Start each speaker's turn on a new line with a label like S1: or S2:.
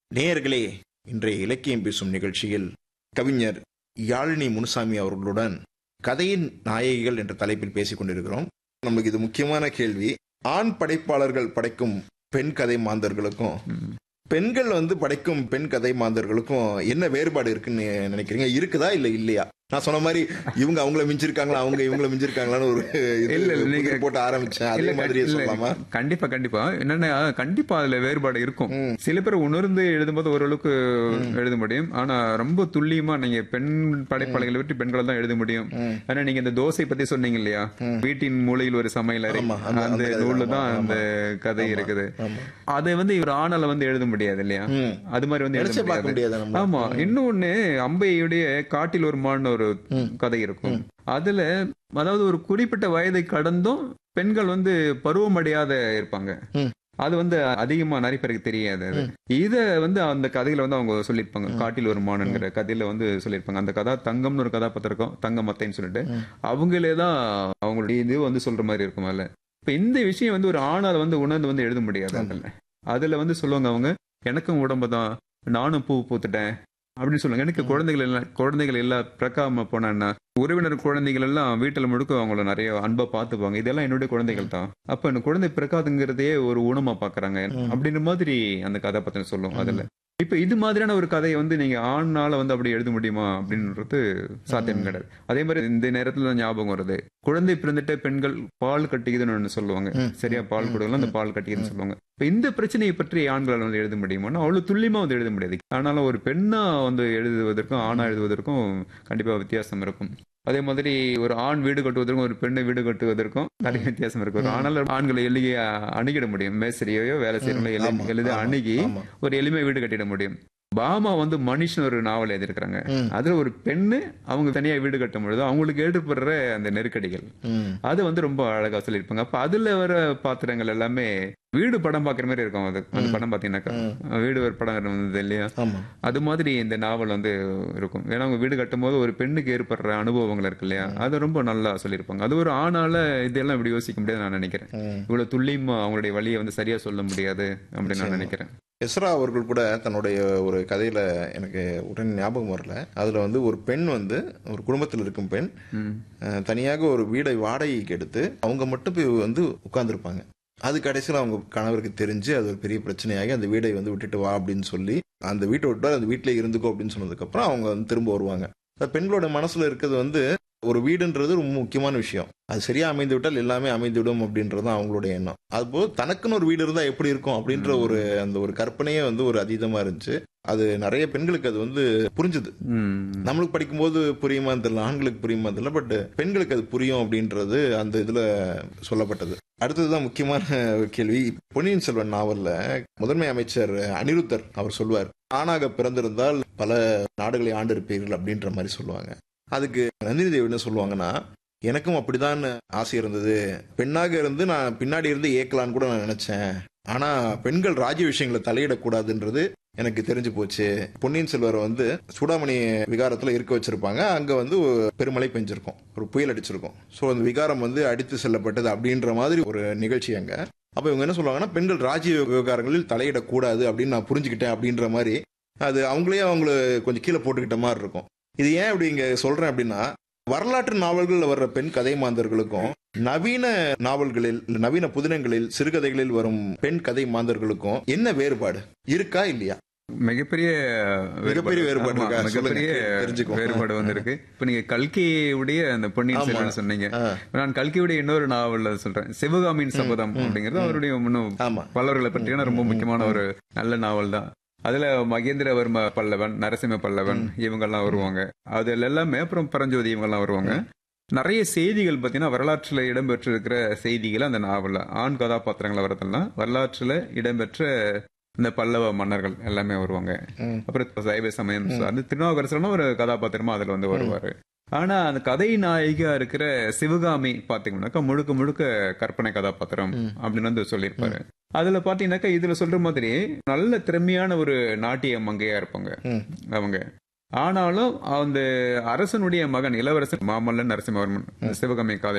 S1: நேயர்களே இன்றைய இலக்கியம் பேசும் நிகழ்ச்சியில் கவிஞர் யாழினி முனுசாமி அவர்களுடன் கதையின் நாயகிகள் என்ற தலைப்பில் பேசிக் கொண்டிருக்கிறோம் நமக்கு இது முக்கியமான கேள்வி ஆண் படைப்பாளர்கள் படைக்கும் பெண் கதை மாந்தர்களுக்கும் பெண்கள் வந்து படைக்கும் பெண் கதை மாந்தர்களுக்கும் என்ன வேறுபாடு இருக்குன்னு நினைக்கிறீங்க இருக்குதா இல்ல இல்லையா நான் சொன்ன மாதிரி இவங்க அவங்கள மிஞ்சிருக்காங்களா அவங்க இவங்கள மிஞ்சிருக்காங்களான்னு ஒரு இது
S2: இல்ல, இல்ல, நீங்க-
S1: புதிர் போட்டு ஆரம்பிச்சேன் அதே
S2: இல்ல,
S1: மாதிரி
S2: இல்ல,
S1: சொல்லலாமா
S2: கண்டிப்பா கண்டிப்பா என்னன்னா கண்டிப்பா அதுல வேறுபாடு இருக்கும் சில பேர் உணர்ந்து எழுதும்போது ஓரளவுக்கு எழுத முடியும் ஆனா ரொம்ப துல்லியமா நீங்க பெண் படைப்பாளிகளை விட்டு பெண்களை தான் எழுத முடியும் ஆனா நீங்க இந்த தோசை பத்தி சொன்னீங்க இல்லையா வீட்டின் மூலையில் ஒரு சமையல் அறை
S1: ஆமா, அந்த-
S2: அந்த
S1: அந்த கதை
S2: நூல்ல
S1: தான்,
S2: தான்
S1: ஆமா,
S2: அந்த கதை இருக்குது
S1: ஆமா.
S2: அதை வந்து இவர் ஆணால வந்து எழுத முடியாது இல்லையா
S1: ம்.
S2: அது மாதிரி வந்து எழுத
S1: நினைச்சே பார்க்க
S2: முடியாது
S1: முடியாது நம்ம
S2: ஆமா இன்னொன்னு அம்பையுடைய காட்டில் ஒரு மான் ஒரு கதை இருக்கும் அதுல அதாவது ஒரு குறிப்பிட்ட வயதை கடந்தும் பெண்கள் வந்து பருவமடையாத இருப்பாங்க
S1: ம்.
S2: அது வந்து அதிகமா நிறைய பேருக்கு தெரியாது அது இத வந்து அந்த கதையில வந்து அவங்க சொல்லியிருப்பாங்க காட்டில் ஒரு மானுங்கிற கதையில வந்து சொல்லியிருப்பாங்க அந்த கதா தங்கம்னு ஒரு கதாபாத்திரம் இருக்கும் தங்க மத்தைன்னு சொல்லிட்டு அவங்களே தான் அவங்களுடைய இது வந்து சொல்ற மாதிரி இருக்கும் அதுல இப்ப இந்த விஷயம் வந்து ஒரு ஆணால வந்து உணர்ந்து வந்து எழுத முடியாது அதுல அதுல வந்து சொல்லுவாங்க அவங்க எனக்கும் உடம்பு தான் நானும் பூ பூத்துட்டேன் அப்படின்னு சொல்லுவாங்க எனக்கு குழந்தைகள் எல்லாம் குழந்தைகள் எல்லாம் பிறக்காம போனேன்னா உறவினர் குழந்தைகள் எல்லாம் வீட்டுல முழுக்க அவங்கள நிறைய அன்பா பார்த்துப்பாங்க இதெல்லாம் என்னுடைய குழந்தைகள் தான் அப்ப அந்த குழந்தை பிறக்காதுங்கிறதே ஒரு ஊனமா பாக்குறாங்க அப்படின்ற மாதிரி அந்த கதாபாத்திரம் சொல்லும் அதுல இப்ப இது மாதிரியான ஒரு கதையை வந்து நீங்க ஆண்னால வந்து அப்படி எழுத முடியுமா அப்படின்றது சாத்தியம் கிடையாது அதே மாதிரி இந்த நேரத்துல தான் ஞாபகம் வருது குழந்தை பிறந்துட்டு பெண்கள் பால் கட்டிக்குதுன்னு ஒண்ணு சொல்லுவாங்க சரியா பால் கொடுக்கலாம் அந்த பால் கட்டிக்குதுன்னு சொல்லுவாங்க இப்ப இந்த பிரச்சனையை பற்றி ஆண்களால் வந்து எழுத முடியுமான்னா அவ்வளவு துல்லியமா வந்து எழுத முடியாது ஆனாலும் ஒரு பெண்ணா வந்து எழுதுவதற்கும் ஆணா எழுதுவதற்கும் கண்டிப்பா வித்தியாசம் இருக்கும் அதே மாதிரி ஒரு ஆண் வீடு கட்டுவதற்கும் ஒரு பெண்ணை வீடு கட்டுவதற்கும் நிறைய வித்தியாசம் இருக்கு ஒரு ஆணால ஆண்களை எளிய அணுகிட முடியும் மேசரியோ வேலை செய்யறவங்களோ
S1: ஆமா,
S2: எளித
S1: ஆமா,
S2: அணுகி
S1: ஆமா.
S2: ஒரு எளிமை வீடு கட்டிட முடியும் பாமா வந்து மனுஷன் ஒரு நாவல் எழுதியிருக்கிறாங்க அதுல ஒரு பெண்ணு அவங்க தனியா வீடு கட்டும் பொழுது அவங்களுக்கு ஏற்படுற அந்த நெருக்கடிகள்
S1: ம்.
S2: அது வந்து ரொம்ப அழகா சொல்லியிருப்பாங்க அப்ப அதுல வர பாத்திரங்கள் எல்லாமே வீடு படம் பாக்குற மாதிரி இருக்கும் அது அந்த படம் பாத்தீங்கன்னாக்கா வீடு ஒரு படம் இருந்தது இல்லையா
S1: ஆமா
S2: அது மாதிரி இந்த நாவல் வந்து இருக்கும் ஏன்னா அவங்க வீடு கட்டும் போது ஒரு பெண்ணுக்கு ஏற்படுற அனுபவங்கள் இருக்கு இல்லையா அது ரொம்ப நல்லா சொல்லியிருப்பாங்க அது ஒரு ஆணால இதெல்லாம் இப்படி யோசிக்க முடியாது நான் நினைக்கிறேன்
S1: ம்.
S2: இவ்வளவு துல்லியமா அவங்களுடைய வழியை வந்து சரியா சொல்ல முடியாது அப்படின்னு நான் நினைக்கிறேன்
S1: எஸ்ரா அவர்கள் கூட தன்னுடைய ஒரு கதையில எனக்கு உடனே ஞாபகம் வரல அதுல வந்து ஒரு பெண் வந்து ஒரு குடும்பத்தில் இருக்கும் பெண் அஹ், தனியாக ஒரு வீடை வாடகைக்கு எடுத்து அவங்க மட்டும் போய் வந்து உட்கார்ந்துருப்பாங்க அது கடைசியில் அவங்க கணவருக்கு தெரிஞ்சு அது ஒரு பெரிய பிரச்சனையாகி அந்த வீடை வந்து விட்டுட்டு வா அப்படின்னு சொல்லி அந்த வீட்டை விட்டு அந்த வீட்டிலே இருந்துக்கோ அப்படின்னு சொன்னதுக்கப்புறம் அவங்க வந்து திரும்ப வருவாங்க அந்த பெண்களோட மனசுல இருக்கிறது வந்து ஒரு வீடுன்றது ரொம்ப முக்கியமான விஷயம் அது சரியா அமைந்து விட்டால் எல்லாமே அமைந்து விடும் அப்படின்றது தான் அவங்களுடைய எண்ணம் அதுபோல் தனக்குன்னு ஒரு வீடு இருந்தா எப்படி இருக்கும் அப்படின்ற ஒரு அந்த ஒரு கற்பனையே வந்து ஒரு அதீதமா இருந்துச்சு அது நிறைய பெண்களுக்கு அது வந்து புரிஞ்சுது
S2: உம்
S1: நம்மளுக்கு படிக்கும்போது புரியுமா தெரியல ஆண்களுக்கு புரியுமா தெரியல பட் பெண்களுக்கு அது புரியும் அப்படின்றது அந்த இதுல சொல்லப்பட்டது அடுத்ததுதான் முக்கியமான ஒரு கேள்வி பொன்னியின் செல்வன் நாவல்ல முதன்மை அமைச்சர் அனிருத்தர் அவர் சொல்வார் ஆணாக பிறந்திருந்தால் பல நாடுகளை ஆண்டு இருப்பீர்கள் அப்படின்ற மாதிரி சொல்லுவாங்க அதுக்கு நந்தினி தேவி என்ன சொல்லுவாங்கன்னா எனக்கும் அப்படிதான் ஆசை இருந்தது பெண்ணாக இருந்து நான் பின்னாடி இருந்து ஏக்கலான்னு கூட நான் நினைச்சேன் ஆனா பெண்கள் ராஜ்ய விஷயங்களை தலையிடக்கூடாதுன்றது எனக்கு தெரிஞ்சு போச்சு பொன்னியின் செல்வரை வந்து சூடாமணி விகாரத்துல இருக்க வச்சிருப்பாங்க அங்க வந்து ஒரு பெருமழை பெஞ்சிருக்கும் ஒரு புயல் அடிச்சிருக்கும் ஸோ அந்த விகாரம் வந்து அடித்து செல்லப்பட்டது அப்படின்ற மாதிரி ஒரு நிகழ்ச்சி அங்க அப்ப இவங்க என்ன சொல்லுவாங்கன்னா பெண்கள் ராஜ்ய விவகாரங்களில் தலையிடக்கூடாது அப்படின்னு நான் புரிஞ்சுக்கிட்டேன் அப்படின்ற மாதிரி அது அவங்களே அவங்கள கொஞ்சம் கீழே போட்டுக்கிட்ட மாதிரி இருக்கும் இது ஏன் அப்படி இங்க சொல்றேன் அப்படின்னா வரலாற்று நாவல்களில் வர்ற பெண் கதை மாந்தர்களுக்கும் நவீன நாவல்களில் இல்ல நவீன புதினங்களில் சிறுகதைகளில் வரும் பெண் கதை மாந்தர்களுக்கும் என்ன வேறுபாடு இருக்கா இல்லையா
S2: மிகப்பெரிய
S1: மிகப்பெரிய வேறுபாடு
S2: ஆமா,
S1: இருக்கா?
S2: மிகப்பெரிய
S1: சொல்லுங்க, தெரிஞ்சுக்குவோம்.
S2: வேறுபாடு வந்திருக்கு இப்ப நீங்க கல்கியுடைய அந்த பொன்னியின்
S1: ஆமா.
S2: செல்வன் சொன்னீங்க
S1: ஆ.
S2: நான் கல்கியுடைய இன்னொரு நாவல்ல சொல்றேன் சிவகாமியின் சபதம் அப்படிங்கிறது அவருடைய இன்னும்
S1: ஆமா
S2: பல்லவர்களை பற்றியான ரொம்ப முக்கியமான ஒரு நல்ல நாவல் தான் அதுல மகேந்திரவர்ம பல்லவன் நரசிம்ம பல்லவன் இவங்கெல்லாம் வருவாங்க அதுல எல்லாமே அப்புறம் பரஞ்சோதி இவங்கெல்லாம் வருவாங்க நிறைய செய்திகள் பார்த்தீங்கன்னா வரலாற்றுல இடம்பெற்றிருக்கிற செய்திகள் அந்த நாவல்ல ஆண் கதாபாத்திரங்களை வரதெல்லாம் வரலாற்றுல இடம்பெற்ற இந்த பல்லவ மன்னர்கள் எல்லாமே வருவாங்க
S1: ம்.
S2: அப்புறம் சைவ சமயம் சார்ந்து திருநாவுக்கரசர்னா ஒரு கதாபாத்திரமா அதுல வந்து வருவாரு ஆனா அந்த கதை நாயகியா இருக்கிற சிவகாமி பாத்தீங்கன்னாக்கா முழுக்க முழுக்க கற்பனை கதாபாத்திரம் அப்படின்னு வந்து சொல்லியிருப்பாரு அதுல பாத்தீங்கன்னாக்கா இதுல சொல்ற மாதிரி நல்ல திறமையான ஒரு நாட்டிய மங்கையா இருப்பாங்க
S1: ம்.
S2: அவங்க ஆனாலும் அந்த அரசனுடைய மகன் இளவரசன் மாமல்லன் நரசிம்மவர்மன் சிவகாமி காதல்